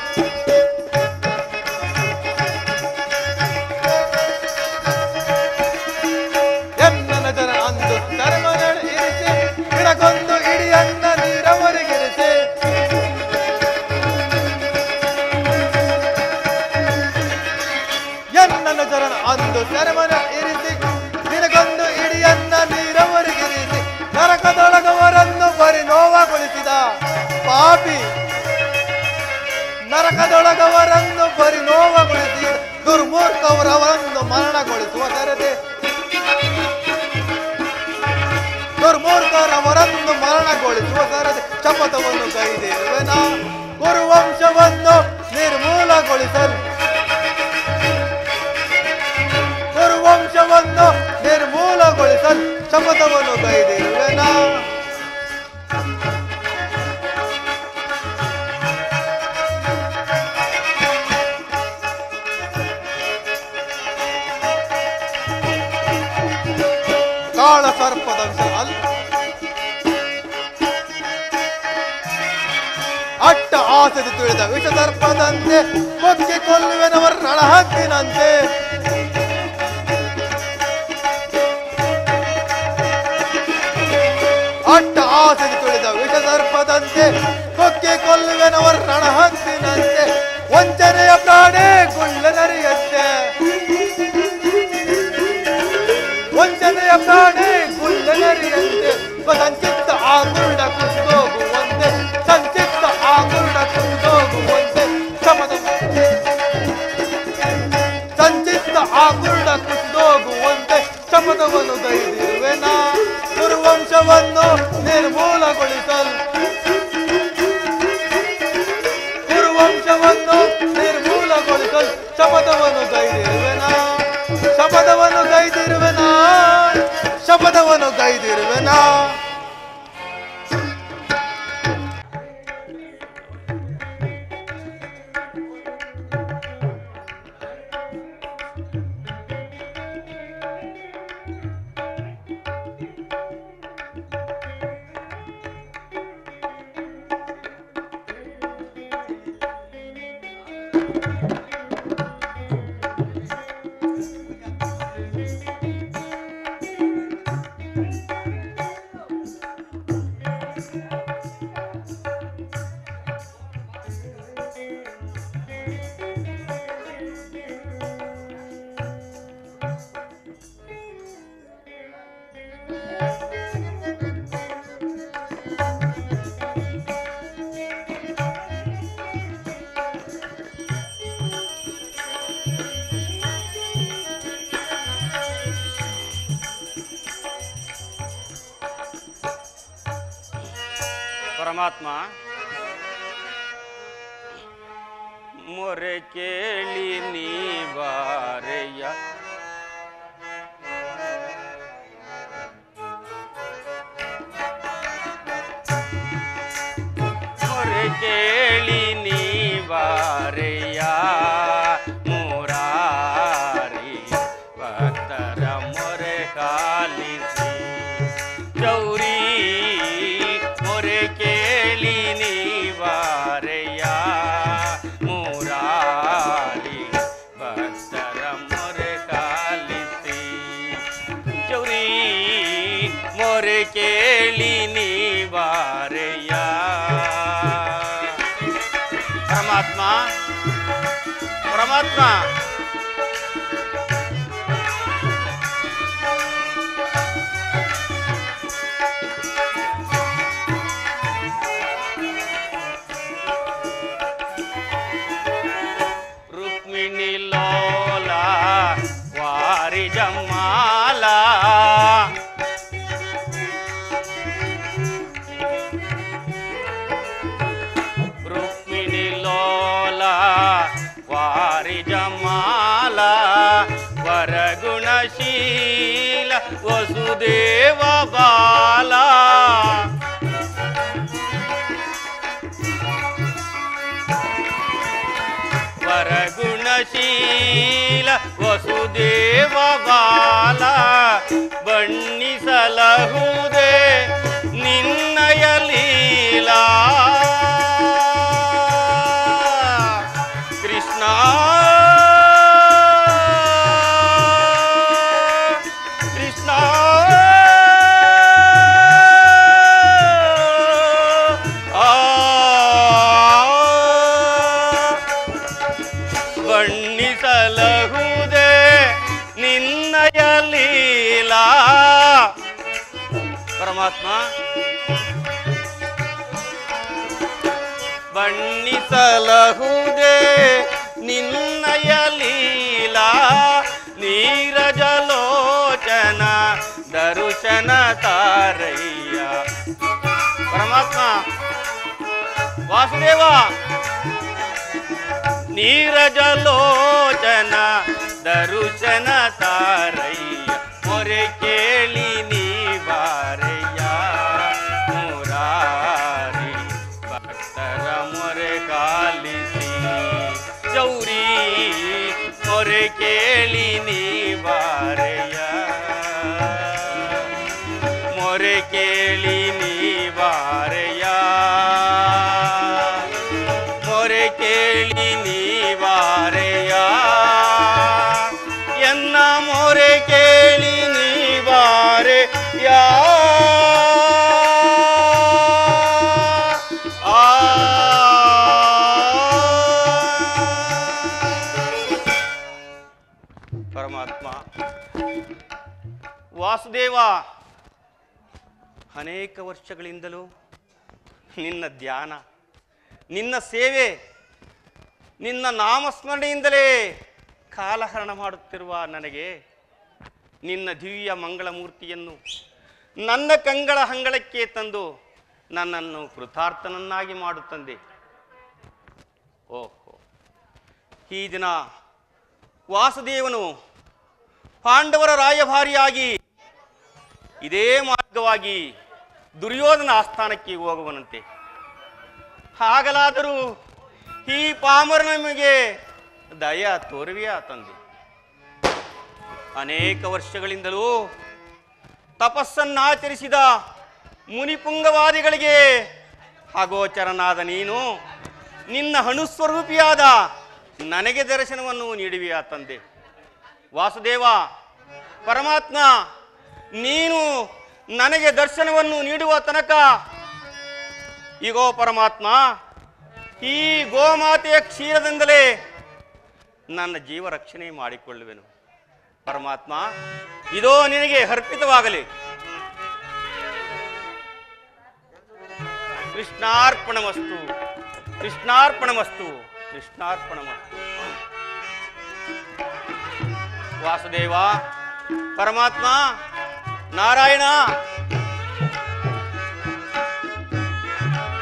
ಎನ್ನನ ಜನ ಅಂದು ಧರ್ಮನಳು ಇರಿಸಿ ಗಿಡಗೊಂದು ಇಡಿಯನ್ನ ನೀರವರಿಗಿರಿಸಿ ಎನ್ನನ ಜನ ಅಂದು ಧರ್ಮನ ಇರಿಸಿ ಗಿಡಗೊಂದು ಇಡಿಯನ್ನ ನೀರವರಿಗಿರಿಸಿ ನರಕದೊಳಗವರನ್ನು ಬರಿ ನೋವಗೊಳಿಸಿದ ಪಾಪಿ ನರಕದೊಳಗವರನ್ನು ಬರಿ ನೋವಗೊಳಿಸಿ ದುರ್ಮೂರ್ಖವರವರನ್ನು ಮರಣಗೊಳಿಸುವ ಸರದೆ ದುರ್ಮೂರ್ಖರವರನ್ನು ಮರಣಗೊಳಿಸುವ ಸರದೆ ಶಪಥವನ್ನು ಕೈದೇರುವೆನ ಕುರುವಂಶವನ್ನು ನಿರ್ಮೂಲಗೊಳಿಸಲು ಕುರುವಂಶವನ್ನು ನಿರ್ಮೂಲಗೊಳಿಸಲು ಶಪಥವನ್ನು ಕೈದೇರುವೆನ ಕಾಳ ಸರ್ಪದಂಶ ಅಲ್ಲ ಅಟ್ಟ ಆಸೆದು ತುಳಿದ ವಿಷ ಸರ್ಪದಂತೆ ಕೊಕ್ಕಿ ಕೊಲ್ಲುವೆನವರ ರಣಹದ್ದಿನಂತೆ ಅಟ್ಟ ಆಸೆದು ತುಳಿದ ವಿಷ ಸರ್ಪದಂತೆ ಕೊಕ್ಕಿ ಕೊಲ್ಲುವೆನವರ ರಣಹದ್ದಿನಂತೆ ವಂಚನೆಯ ಪ್ರಾಣಿ ಗುಳ್ಳನರಿಯಂತೆ ವಂಚನೆಯ ಪ್ರಾಣಿ ಗುಳ್ಳನರಿಯಂತೆ ಸಂಚಿತ್ತ ಆ ಕುರುಡ ಕುಂದೋಗುವಂತೆ ಸಂಚಿತ್ತ ಆ ಕುರುಡ ಕುಂದೋಗುವಂತೆ ಶಪಥ ಸಂಚಿತ್ತ ಆ ಕುರುಡ ಕುಂದೋಗುವಂತೆ ಶಪಥವನ್ನು ಗೈದಿರುವೆನ ಕುರುವಂಶವನ್ನು ನಿರ್ಮೂಲಗೊಳಿಸಲು ಕುರುವಂಶವನ್ನು ನಿರ್ಮೂಲಗೊಳಿಸಲು ಶಪಥವನ್ನು ಗೈದಿರುವೆನ ಶಪಥವನ್ನು ಗೈದಿರುವೆನ ಶಪಥವನ್ನು ಗೈದಿರುವೆನ ಪರಮಾತ್ಮ ಮೊರೆ ಕೇಳಿ ನೀ ಬಾರೆಯ ಮೊರೆ ಕೇಳಿ ನೀ ಬಾರೆಯ ಮುರಾರಿ ಭಕ್ತರ ಮೊರೆ ಕಾಲಿಸಿ ಗೌರಿ ಮೊರೆ ಕೇಳಿ ನೀ ಬಾರೆಯ ಮುರಾರಿ ಭಕ್ತರ ಮೊರೆ ಕಾಲಿಸಿ ಚೌರಿ ಮೊರೆ ಕೇಳಿ ನೀ ಬಾರೆಯ ಪರಮಾತ್ಮ ಪರಮಾತ್ಮ ರುಕ್ಮಿಣಿ ಲೋಲ ವಾರಿ ಜಮಾಲ ರುಕ್ಮಿಣಿ ಲೋಲ ವಾರಿ ಜಮಾಲ ವರಗುಣಶೀಲ ವಸುದೇವ ಬಾಲ ವರಗುಣಶೀಲ ವಸುದೇವ ಬಾಲ ಬಣ್ಣಿಸಲಹುದೇ ನಿನ್ನಯ ಲೀಲಾ ಕೃಷ್ಣ ಕೃಷ್ಣ ಆ ಬಣ್ಣಿಸಲಹುದೇ ನಿನ್ನಯ ಲೀಲಾ ಪರಮಾತ್ಮ ಬಣ್ಣಿಸಲಹುದೇ ನಿನ್ನಯ ಲೀಲಾ ನೀರಜಲೋಚನ ದರುಶನ ತಾರಯ್ಯ ಪರಮಾತ್ಮ ವಾಸುದೇವ ನೀರಜಲೋಚನ ದರುಶನ ತಾರಯ್ಯ ಮೊರೆ ಕೇಳಿ ನೀ ಬಾರಯ್ಯ ಮುರಾರಿ ಭಕ್ತರ ಮೊರೆ ಕಾಲಿಸಿ ಚೌರಿ ಮೊರೆ ಕೇಳಿ ನೀ ಬಾರಯ್ಯ ಮೊರೆ ಕೇಳಿ ನೀ ಬಾರಯ್ಯ ಮೊರೆ ಕೇಳಿ ನೀವಾರೆಯ ಎನ್ನ ಮೊರೆ ಕೇಳಿ ನೀವಾರೆಯ ಆ ಪರಮಾತ್ಮ ವಾಸುದೇವ ಅನೇಕ ವರ್ಷಗಳಿಂದಲೂ ನಿನ್ನ ಧ್ಯಾನ ನಿನ್ನ ಸೇವೆ ನಿನ್ನ ನಾಮಸ್ಮರಣೆಯಿಂದಲೇ ಕಾಲಹರಣ ಮಾಡುತ್ತಿರುವ ನನಗೆ ನಿನ್ನ ದಿವ್ಯ ಮಂಗಳ ಮೂರ್ತಿಯನ್ನು ನನ್ನ ಕಂಗಳ ಹಂಗಳಕ್ಕೆ ತಂದು ನನ್ನನ್ನು ಕೃತಾರ್ಥನನ್ನಾಗಿ ಮಾಡುತ್ತಂದೆ ಓಹೋ ಈ ದಿನ ವಾಸುದೇವನು ಪಾಂಡವರ ರಾಯಭಾರಿಯಾಗಿ ಇದೇ ಮಾರ್ಗವಾಗಿ ದುರ್ಯೋಧನ ಆಸ್ಥಾನಕ್ಕೆ ಹೋಗುವನಂತೆ ಹಾಗಲಾದರೂ ಈ ಪಾಮರ ನಮಗೆ ದಯ ತೋರುವೆಯಾ ತಂದೆ ಅನೇಕ ವರ್ಷಗಳಿಂದಲೂ ತಪಸ್ಸನ್ನಾಚರಿಸಿದ ಮುನಿಪುಂಗವಾದಿಗಳಿಗೆ ಅಗೋಚರನಾದ ನೀನು ನಿನ್ನ ಅಣುಸ್ವರೂಪಿಯಾದ ನನಗೆ ದರ್ಶನವನ್ನು ನೀಡುವೆಯಾ ತಂದೆ ವಾಸುದೇವ ಪರಮಾತ್ಮ ನೀನು ನನಗೆ ದರ್ಶನವನ್ನು ನೀಡುವ ತನಕ ಈಗೋ ಪರಮಾತ್ಮ ಈ ಗೋಮಾತೆಯ ಕ್ಷೀರದಿಂದಲೇ ನನ್ನ ಜೀವ ರಕ್ಷಣೆ ಮಾಡಿಕೊಳ್ಳುವೆನು ಪರಮಾತ್ಮ ಇದೋ ನಿನಗೆ ಅರ್ಪಿತವಾಗಲಿ ಕೃಷ್ಣಾರ್ಪಣಮಸ್ತು ಕೃಷ್ಣಾರ್ಪಣಮಸ್ತು ಕೃಷ್ಣಾರ್ಪಣಮಸ್ತು ವಾಸುದೇವ ಪರಮಾತ್ಮ ನಾರಾಯಣ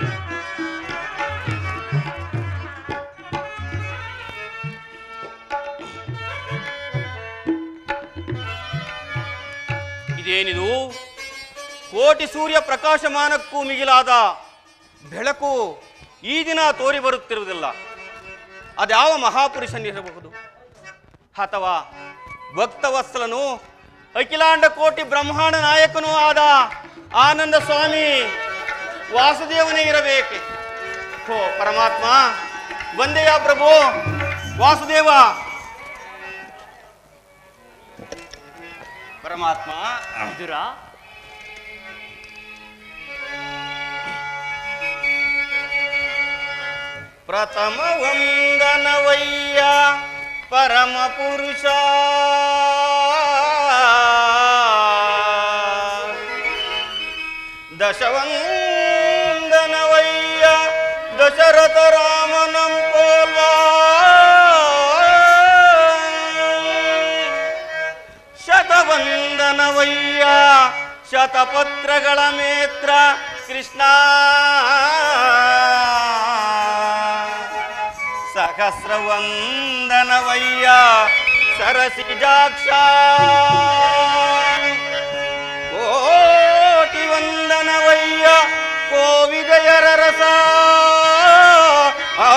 ಏನಿದು ಕೋಟಿ ಸೂರ್ಯ ಪ್ರಕಾಶಮಾನಕ್ಕೂ ಮಿಗಿಲಾದ ಬೆಳಕು ಈ ದಿನ ತೋರಿ ಬರುತ್ತಿರುವುದಿಲ್ಲ ಅದ್ಯಾವ ಮಹಾಪುರುಷನಿರಬಹುದು ಅಥವಾ ಭಕ್ತವತ್ಸಲನು ಅಖಿಲಾಂಡ ಕೋಟಿ ಬ್ರಹ್ಮಾಂಡ ನಾಯಕನೂ ಆದ ಆನಂದ ಸ್ವಾಮಿ ವಾಸುದೇವನೇ ಇರಬೇಕು ಓ ಪರಮಾತ್ಮ ಬಂದೆಯ ಪ್ರಭು ವಾಸುದೇವ ಪರಮಾತ್ಮ ವಿದುರ ಪ್ರಥಮ ವಂದನವಯ್ಯ ಪರಮ ಪುರುಷ ದಶವಂದನವಯ್ಯ ದಶರಥ ರಾಮನಂ ಪೋಲ್ವಾ ಶತವಂದನವಯ್ಯ ಶತಪತ್ರಗಳ ಮೇತ್ರ ಕೃಷ್ಣ ಸಹಸ್ರವಂದನವಯ್ಯ ಸರಸಿಜಾಕ್ಷ ಕೋಟಿ ವಂದನವಯ್ಯ ಕೋವಿದಯರ ರಸ ಆ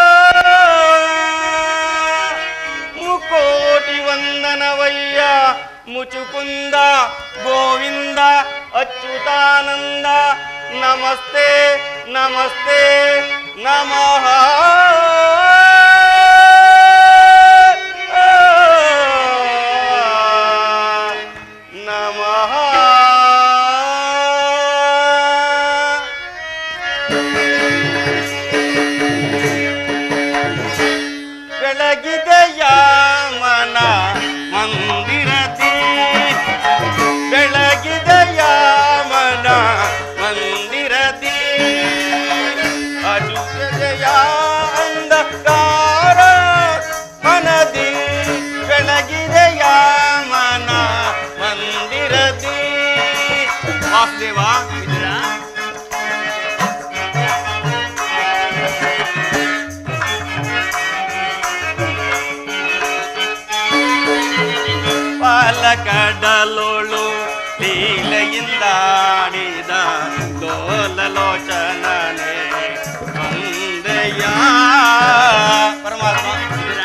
ಮುಕೋಟಿ ವಂದನವಯ್ಯ ಮುಚುಕುಂದ ಗೋವಿಂದ ಅಚ್ಯುತಾನಂದ ನಮಸ್ತೆ ನಮಸ್ತೆ ನಮಃ ನಮಃ ಬೆಳಗಿದೆಯ ಮನ ಮಂದಿರದಿ ಬೆಳಗಿದೆಯ ಮನ ಮಂದಿರದಿ ಅಜುಜಯ ಅಂಧಕಾರ ಮನದಿ ಬೆಳಗಿದೆಯ ಮನ ಮಂದಿರದಿ ವಾಸುದೇವ ವಿದುರ ಪಾಲಕಡಲೋಳು ಲೀಲೆಯಿಂದಾಡಿದ ಲೋಲಲೋಚನನೆ ಒಂದೆಯ ಪರಮಾತ್ಮ ವಿದುರ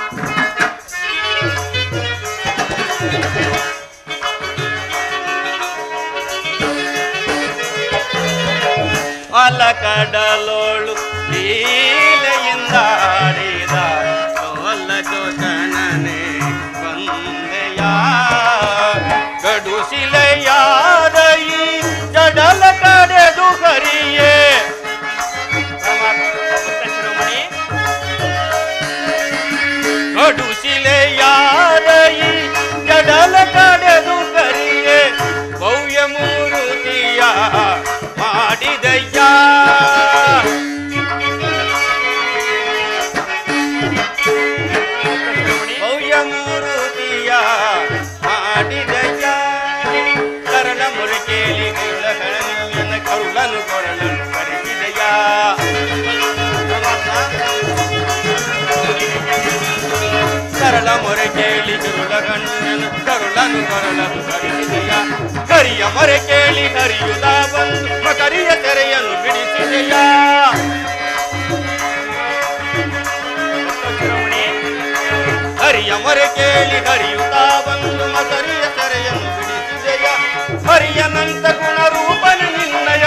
ಪಾಲಕಡಲೋಳು ಲೀಲೆಯಿಂದಾಡಿದ ಲೋಲಲೋಚನನೆ ಒಂದೆಯ ಗಡುಶಿಲೆಯಾದ ಈ ಜಡಲ ಕಡೆದು ಹರಿಯೇ ಶಿರೋಮಣಿ ಕಡುಶಿಲೆಯಾದ ಈ ಜಡಲ ಕಡೆದು ಕರಿಯೇ ಭವ್ಯ ಮೂರುತಿಯ ಮಾಡಿದಯ್ಯ ಭವ್ಯ ಮೂರುತಿಯ ಮಾಡಿದಯ್ಯ ಕರಳ ಮುರೆ ಕೇಳಿ ಕರುಳಗಳನ್ನು ಕರುಳನು ಕೊರಳನು ಕರೆಸಿದಯ್ಯ ಸರಳ ಮೊರೆ ಕೇಳಿ ಕಿರುಳ ಗಣ್ಣನು ಕರುಳನು ಕೊರಳನು ಕರೆಸಿದೆಯ ಕರಿಯ ಮೊರೆ ಕೇಳಿ ಹರಿಯುತ್ತಾ ಬಂದು ಮಕರಿಯ ತೆರೆಯನ್ನು ಬಿಡಿಸಿದೆಯ ಶಿರೋಮಣಿ ಹರಿಯ ಮೊರೆ ಕೇಳಿ ಹರಿಯುತ್ತಾ ಬಂದು ಮಕರಿಯ ತೆರೆಯನ್ನು ಬಿಡಿಸಿದೆಯ ಹರಿಯನಂತ ಗುಣ ರೂಪನ ನಿನ್ನಯ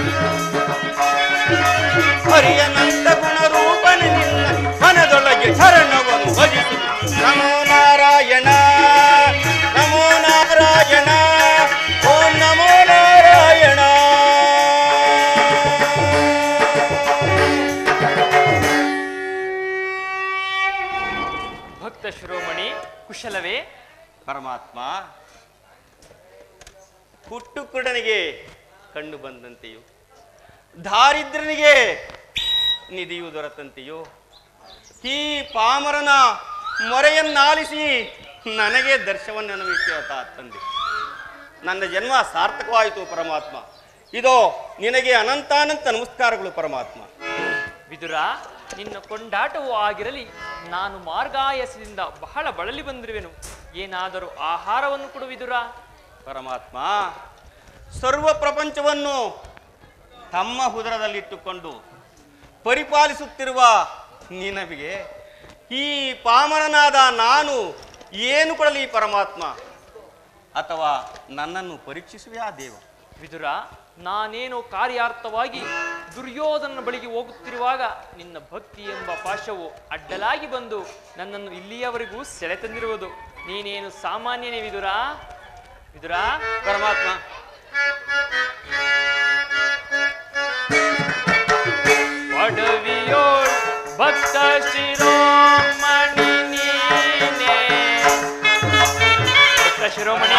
ಹರಿಯನಂತ ಗುಣ ರೂಪನ ನಿನ್ನ ಮನದೊಳಗೆ ಶರಣವನ್ನು ಭಜಿಸು ನಮೋ ನಾರಾಯಣ ನಮೋ ನಾರಾಯಣ ಓಂ ನಮೋ ನಾರಾಯಣ ಭಕ್ತ ಶಿರೋಮಣಿ ಕುಶಲವೇ ಪರಮಾತ್ಮ ಹುಟ್ಟು ಕುಡನಿಗೆ ಕಂಡು ಬಂದಂತೆಯೋ ದಾರಿದ್ರನಿಗೆ ನಿಧಿಯು ದೊರೆತಂತೆಯೋ ಈ ಪಾಮರನ ಮೊರೆಯನ್ನಾಲಿಸಿ ನನಗೆ ದರ್ಶವನ್ನು ಅನುಭವಿಸುತ್ತ ತಂದೆ ನನ್ನ ಜನ್ಮ ಸಾರ್ಥಕವಾಯಿತು ಪರಮಾತ್ಮ ಇದೋ ನಿನಗೆ ಅನಂತಾನಂತ ನಮಸ್ಕಾರಗಳು ಪರಮಾತ್ಮ ವಿದುರ ನಿನ್ನ ಕೊಂಡಾಟವೂ ಆಗಿರಲಿ ನಾನು ಮಾರ್ಗಾಯಸದಿಂದ ಬಹಳ ಬಳಲಿ ಬಂದಿರುವೆನು ಏನಾದರೂ ಆಹಾರವನ್ನು ಕೊಡು ವಿದುರ ಪರಮಾತ್ಮ ಸರ್ವ ಪ್ರಪಂಚವನ್ನು ತಮ್ಮ ಹುದರದಲ್ಲಿಟ್ಟುಕೊಂಡು ಪರಿಪಾಲಿಸುತ್ತಿರುವ ನಿನವಿಗೆ ಈ ಪಾಮರನಾದ ನಾನು ಏನು ಕೊಡಲಿ ಪರಮಾತ್ಮ ಅಥವಾ ನನ್ನನ್ನು ಪರೀಕ್ಷಿಸುವೆಯಾ ದೇವ ವಿದುರ ನಾನೇನೋ ಕಾರ್ಯಾರ್ಥವಾಗಿ ದುರ್ಯೋಧನ ಬಳಿಗೆ ಹೋಗುತ್ತಿರುವಾಗ ನಿನ್ನ ಭಕ್ತಿ ಎಂಬ ಪಾಶವು ಅಡ್ಡಲಾಗಿ ಬಂದು ನನ್ನನ್ನು ಇಲ್ಲಿಯವರೆಗೂ ಸೆಳೆ ತಂದಿರುವುದು ನೀನೇನು ಸಾಮಾನ್ಯನೇ ವಿದುರ ವಿದುರ ಪರಮಾತ್ಮ ಪಡವಿಯೋಳ್ ಭಕ್ತ ಶಿರೋಮಣಿ ನೀನೇ ಭಕ್ತ ಶಿರೋಮಣಿ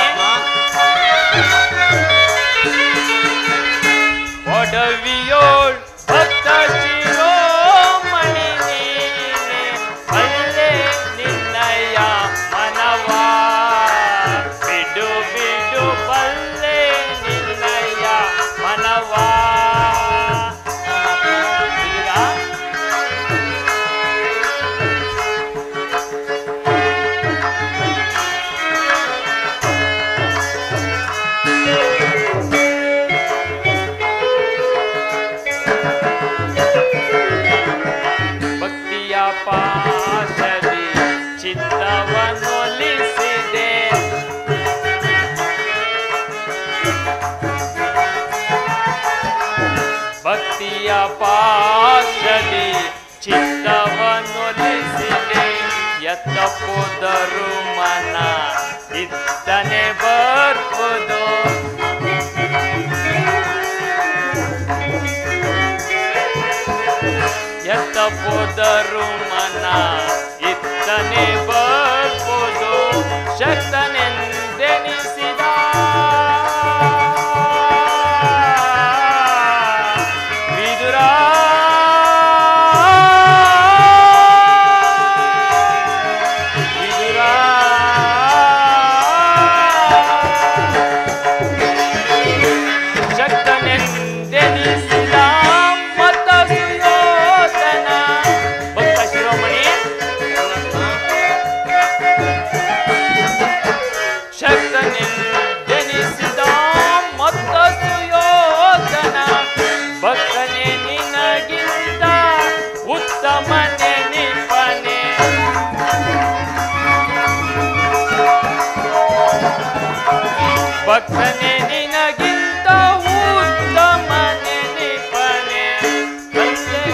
ಒಡವಿಯೋಳ್ ಭಕ್ತ ಶಿರೋಮಣಿ ನೀನೆ ಅಲ್ಲೇ ನಿನ್ನಯ ಮನವಾ ಬಿಡು ಬಿಡು ಬಲ್ಲೆ ನಿನ್ನಯ ಮನವಾ ಈಗ ಭಕ್ತಿಯ ಪಾಶದಿ ಚಿತ್ತವನ್ನೊಲಿಸಿದೆ ಭಕ್ತಿಯ ಪಾಶದಿ ಚಿತ್ತವನ್ನೊಲಿಸಿದೆ ಎತ್ತ ಪೋದರು ಮನ ಇತ್ತನೆ ಬರ್ಬೋದು ಎತ್ತ ಪೋದರು ಮನ ಇತ್ತನೆ ಬರ್ಬೋದು ಶಕ್ತನೆಂದೆನಿಸಿದ ವಿದುರ ವಿದುರ ಶಕ್ತನೆಂದೆನಿಸಿದ ಮತ ಸುಯೋಧನ ಭಕ್ತ ಶಿರೋಮಣಿ ಶಕ್ತನೆಂದೆನಿಸಿದ ಮತ ಸುಯೋಧನ ಭಕ್ತನೆ ನಿನಗಿಂತ ಉತ್ತಮನೆ ನಿಪನೆ ಭಕ್ತನೆ ನಿನಗಿಂತ ಉತ್ತಮನೆ ನಿಪನೆ ಬಲ್ಲೆ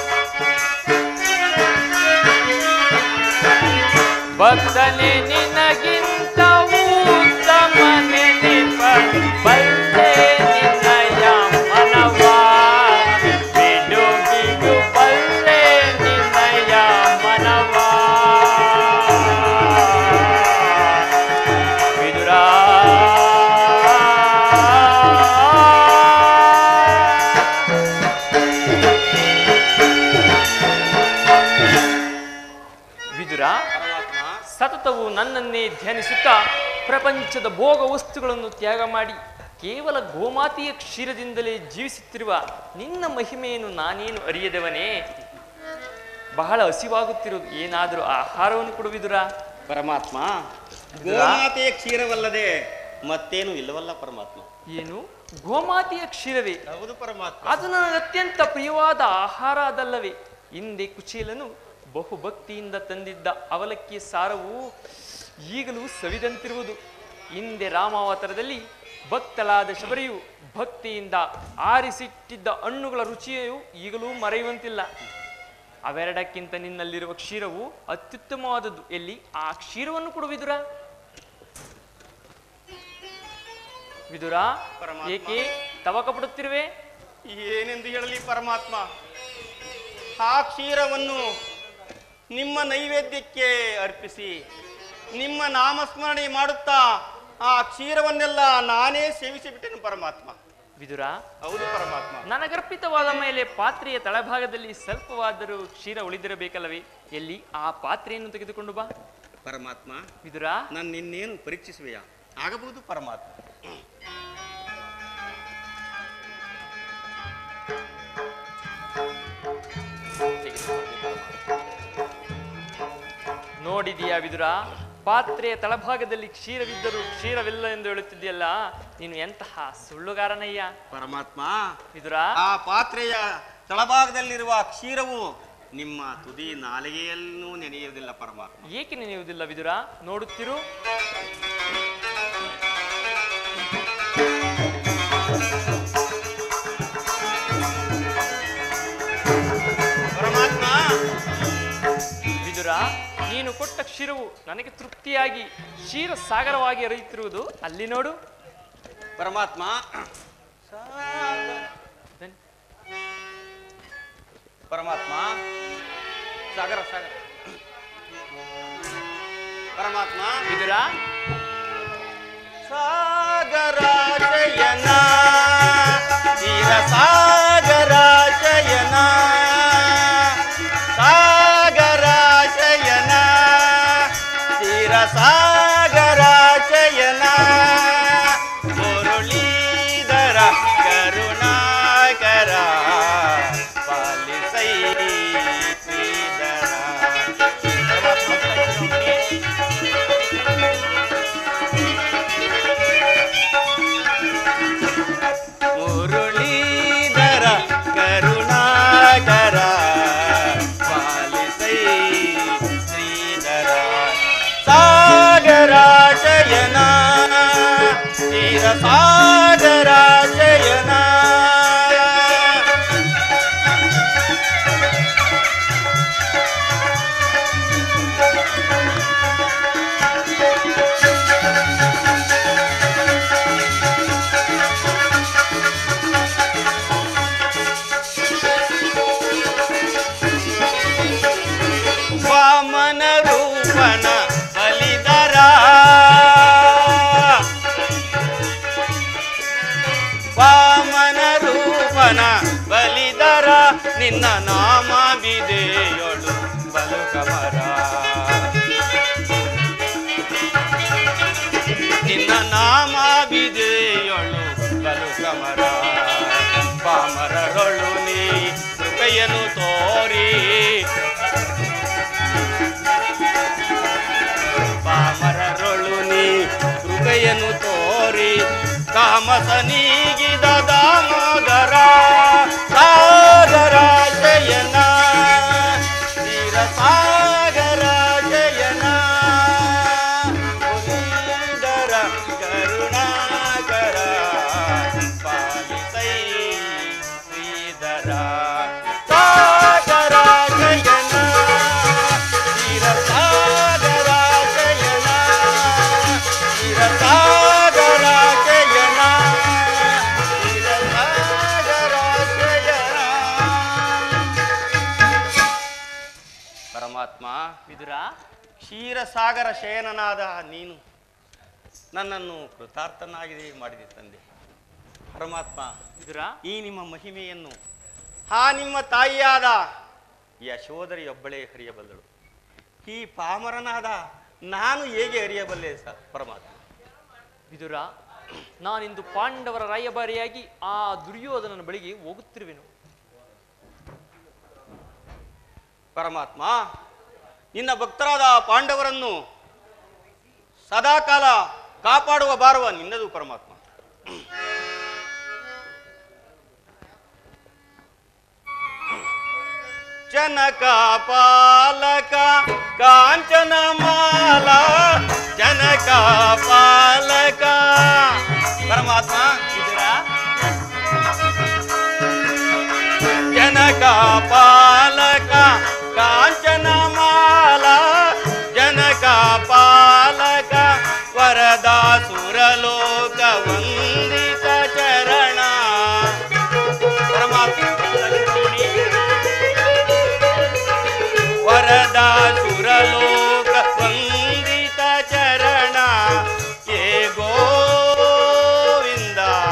ಭಕ್ತನೆ ನಿನಗಿಂತ ಉತ್ತಮನೆ ನಿಪನೆ ಬಲ್ಲೆ ನಿನ್ನಯ ಮನವಾ ಬಿಡು ಬಿಡು ಬಲ್ಲೆ ನಿನ್ನಯ ಮನವಾ ವಿದುರ ವಿದುರ ಸತತವು ನನ್ನನ್ನೇ ಧ್ಯಾನಿಸುತ್ತಾ ಪ್ರಪಂಚದ ಭೋಗ ವಸ್ತುಗಳನ್ನು ತ್ಯಾಗ ಮಾಡಿ ಕೇವಲ ಗೋಮಾತೆಯ ಕ್ಷೀರದಿಂದಲೇ ಜೀವಿಸುತ್ತಿರುವ ನಿನ್ನ ಮಹಿಮೆಯನ್ನು ನಾನೇನು ಅರಿಯದವನೇ ಬಹಳ ಹಸಿವಾಗುತ್ತಿರುವುದು ಏನಾದರೂ ಆಹಾರವನ್ನು ಕೊಡುವಿದುರ ಪರಮಾತ್ಮ ಗೋಮಾತೆಯ ಕ್ಷೀರವಲ್ಲದೆ ಮತ್ತೇನು ಇಲ್ಲವಲ್ಲ ಪರಮಾತ್ಮ ಏನು ಗೋಮಾತೆಯ ಕ್ಷೀರವೇ ಹೌದು ಪರಮಾತ್ಮ ಅದು ನನಗೆ ಅತ್ಯಂತ ಪ್ರಿಯವಾದ ಆಹಾರ ಅದಲ್ಲವೇ ಹಿಂದೆ ಕುಚೇಲನು ಬಹುಭಕ್ತಿಯಿಂದ ತಂದಿದ್ದ ಅವಲಕ್ಕಿಯ ಸಾರವು ಈಗಲೂ ಸವಿದಂತಿರುವುದು ಹಿಂದೆ ರಾಮಾವತಾರದಲ್ಲಿ ಭಕ್ತಳಾದ ಶಬರಿಯು ಭಕ್ತಿಯಿಂದ ಆರಿಸಿಟ್ಟಿದ್ದ ಹಣ್ಣುಗಳ ರುಚಿಯು ಈಗಲೂ ಮರೆಯುವಂತಿಲ್ಲ ಅವೆರಡಕ್ಕಿಂತ ನಿನ್ನಲ್ಲಿರುವ ಕ್ಷೀರವು ಅತ್ಯುತ್ತಮವಾದದ್ದು ಎಲ್ಲಿ ಆ ಕ್ಷೀರವನ್ನು ಕೊಡು ವಿದುರ ವಿದುರ ಪರಮಾತ್ಮ. ಏಕೆ ತವಕ ಪಡುತ್ತಿರುವೆ ಏನೆಂದು ಹೇಳಲಿ ಪರಮಾತ್ಮ ಆ ಕ್ಷೀರವನ್ನು ನಿಮ್ಮ ನೈವೇದ್ಯಕ್ಕೆ ಅರ್ಪಿಸಿ ನಿಮ್ಮ ನಾಮಸ್ಮರಣೆ ಮಾಡುತ್ತಾ ಆ ಕ್ಷೀರವನ್ನೆಲ್ಲ ನಾನೇ ಸೇವಿಸಿ ಬಿಟ್ಟೆನು ಪರಮಾತ್ಮ ವಿದುರ ಹೌದು ಪರಮಾತ್ಮ ನನಗರ್ಪಿತವಾದ ಮೇಲೆ ಪಾತ್ರೆಯ ತಳಭಾಗದಲ್ಲಿ ಸ್ವಲ್ಪವಾದರೂ ಕ್ಷೀರ ಉಳಿದಿರಬೇಕಲ್ಲವೇ ಎಲ್ಲಿ ಆ ಪಾತ್ರೆಯನ್ನು ತೆಗೆದುಕೊಂಡು ಬಾ ಪರಮಾತ್ಮ ವಿದುರ ನಾನು ನಿನ್ನೇನು ಪರೀಕ್ಷಿಸುವೆಯಾ ಆಗಬಹುದು ಪರಮಾತ್ಮ ನೋಡಿದೀಯಾ ವಿದುರ ಪಾತ್ರೆಯ ತಳಭಾಗದಲ್ಲಿ ಕ್ಷೀರವಿದ್ದರೂ ಕ್ಷೀರವಿಲ್ಲ ಎಂದು ಹೇಳುತ್ತಿದೆಯಲ್ಲ ನೀನು ಎಂತಹ ಸುಳ್ಳುಗಾರನಯ್ಯ ಪರಮಾತ್ಮ ವಿದುರ ಆ ಪಾತ್ರೆಯ ತಳಭಾಗದಲ್ಲಿರುವ ಕ್ಷೀರವು ನಿಮ್ಮ ತುದಿ ನಾಲಿಗೆಯಲ್ಲೂ ನೆನೆಯುವುದಿಲ್ಲ ಪರಮಾತ್ಮ ಏಕೆ ನೆನೆಯುವುದಿಲ್ಲ ವಿದುರ ನೋಡುತ್ತಿರು ಪರಮಾತ್ಮ ವಿದುರ ನೀನು ಕೊಟ್ಟ ಕ್ಷೀರವು ನನಗೆ ತೃಪ್ತಿಯಾಗಿ ಕ್ಷೀರ ಸಾಗರವಾಗಿ ಹರಿಯುತ್ತಿರುವುದು ಅಲ್ಲಿ ನೋಡು ಪರಮಾತ್ಮ ಬನ್ನಿ. ಪರಮಾತ್ಮ ಸಾಗರ ಸಾಗರ ಪರಮಾತ್ಮ ವಿದುರ ಸಾಗರಾಶಯನ ತೀರ ಸಾಗರಾಶಯನ ಸಾಗರಾಶಯನ ತೀರ ಸಾಗರಾಶಯನ ಮುರುಳೀಧರ ಕರುಣಾಕರ ಪಾಲಿಸೈ ಶ್ರೀಧರ ಮುರುಳೀಧರ ಕರುಣಾಕರ ಪಾಲಿಸೈ ಶ್ರೀಧರ ಸಾಗರ ಶಯನ ತೀರ ಸಾಗರ ಶಯನ ವಾಮನ ರೂಪನ ಬಲಿದರ ವಾಮನ ರೂಪನ ಬಲಿದರ ನಿನ್ನ ನಾಮ ಬಿದೆಯೊಳು ಬಲು ಕಮರ ನಿನ್ನ ನಾಮ ಬಿದೆಯೊಳು ಬಲು ಕಮರ ಪಾಮರರೊಳು ನೀ ಕೃಪೆಯನ್ನು ತೋರಿ ಪಾಮರರೊಳು ನೀ ಕೃಪೆಯನ್ನು ತೋರಿ ಕಾಮಸನೀಗಿದ ದಾಮೋದರ ಸಾಗರ ಜಯನ ತೀರ ಸಾಗರ ಜಯನ ಮುನೀಂದರ ಕರುಣಾಕರ ಪಾಲಿಸೈ ಶ್ರೀಧರ ಸಾಗರ ಜಯನ ತೀರ ಸಾಗರ ಜಯನ ತೀರ ಸಾಗರ ಜಯನ ತೀರ ಸಾಗರ ಜಯನ ಪರಮಾತ್ಮ ವಿದುರ ಕ್ಷೀರಸಾಗರ ಶಯನನಾದ ನೀನು ನನ್ನನ್ನು ಕೃತಾರ್ಥನಾಗಿ ಮಾಡಿದೆ ತಂದೆ ಪರಮಾತ್ಮ ವಿದುರ ಈ ನಿಮ್ಮ ಮಹಿಮೆಯನ್ನು ಆ ನಿಮ್ಮ ತಾಯಿಯಾದ ಯಶೋದರಿಯೊಬ್ಬಳೇ ಹರಿಯಬಲ್ಲಳು ಈ ಪಾಮರನಾದ ನಾನು ಹೇಗೆ ಹರಿಯಬಲ್ಲೆ ಸ ಪರಮಾತ್ಮ ವಿದುರ ನಾನಿಂದು ಪಾಂಡವರ ರಾಯಭಾರಿಯಾಗಿ ಆ ದುರ್ಯೋಧನನ ಬಳಿಗೆ ಹೋಗುತ್ತಿರುವೆನು ಪರಮಾತ್ಮ ನಿನ್ನ ಭಕ್ತರಾದ ಪಾಂಡವರನ್ನು ಸದಾಕಾಲ ಕಾಪಾಡುವ ಭಾರವ ನಿನ್ನದು ಪರಮಾತ್ಮ ಜನಕ ಪಾಲಕ ಕಾಂಚನ ಮಾಲ ಜನಕ ಪಾಲಕ ಪರಮಾತ್ಮ ವಿದುರ ಜನಕ ಪಾಲಕ ಕಾಂಚನ ಮಾಲ ಜನಕ ಪಾಲಕ ವರದಾ ಸುರಲೋಕ ವಂದಿತ ಚರಣ ಪರಮಾತ್ಮ ವರದಾ ಸುರಲೋಕ ವಂದಿತ ಚರಣ ಏ ಗೋವಿಂದ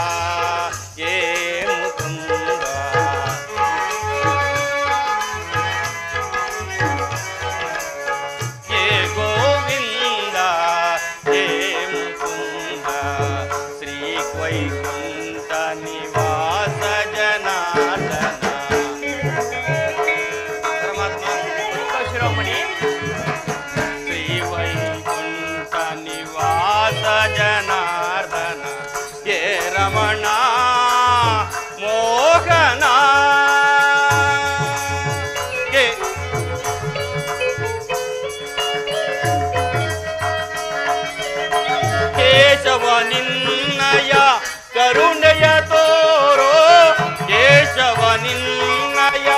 ನಿನ್ನಯ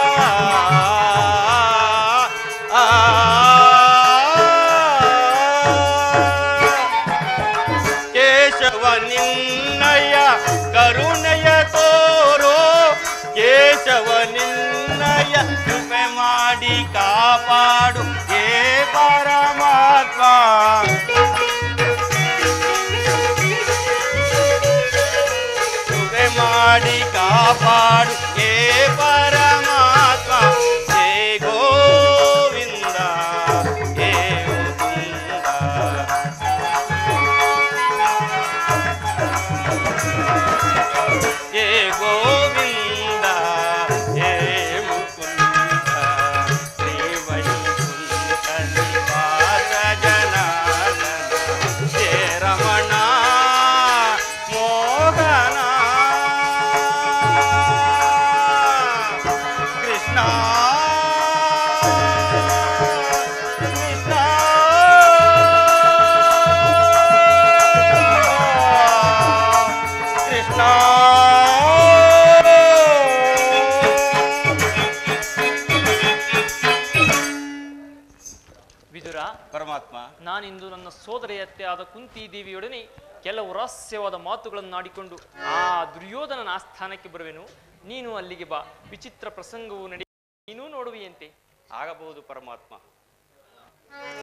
ಆ ಕೇಶವ ನಿನ್ನಯ ಕರುಣೆಯ ತೋರೋ ಕೇಶವ ನಿನ್ನಯ ಕೃಪೆ ಮಾಡಿ ಕಾಪಾಡು ಹೇ ಪರಮಾತ್ಮ ಕೃಪೆ ಮಾಡಿ ಕಾಪಾಡು ಹೇ ಪರಮಾತ್ಮ ಹೇ ಗೋವಿಂದ ಹೇ ಮುಕುಂದ ಹೇ ಗೋವಿಂದ ಹೇ ಮುಕುಂದ ಶ್ರೀ ವೈಕುಂಠ ನಿವಾಸ ಜನಾರ್ದನ ಹೇ ರಮಣ ಮೋಹನ ಕೃಷ್ಣ ಕೃಷ್ಣ ವಿದುರ ಪರಮಾತ್ಮ ನಾನಿಂದು ನನ್ನ ಸೋದರಿಯತ್ತೆ ಆದ ಕುಂತಿ ದೇವಿಯೊಡನೆ ಕೆಲವು ರಹಸ್ಯವಾದ ಮಾತುಗಳನ್ನು ಆಡಿಕೊಂಡು ಆ ದುರ್ಯೋಧನನ ಆಸ್ಥಾನಕ್ಕೆ ಬರುವೆನು ನೀನು ಅಲ್ಲಿಗೆ ಬಾ ವಿಚಿತ್ರ ಪ್ರಸಂಗವು ನಡೆ ನೀನು ನೋಡುವಿಯಂತೆ ಆಗಬಹುದು ಪರಮಾತ್ಮ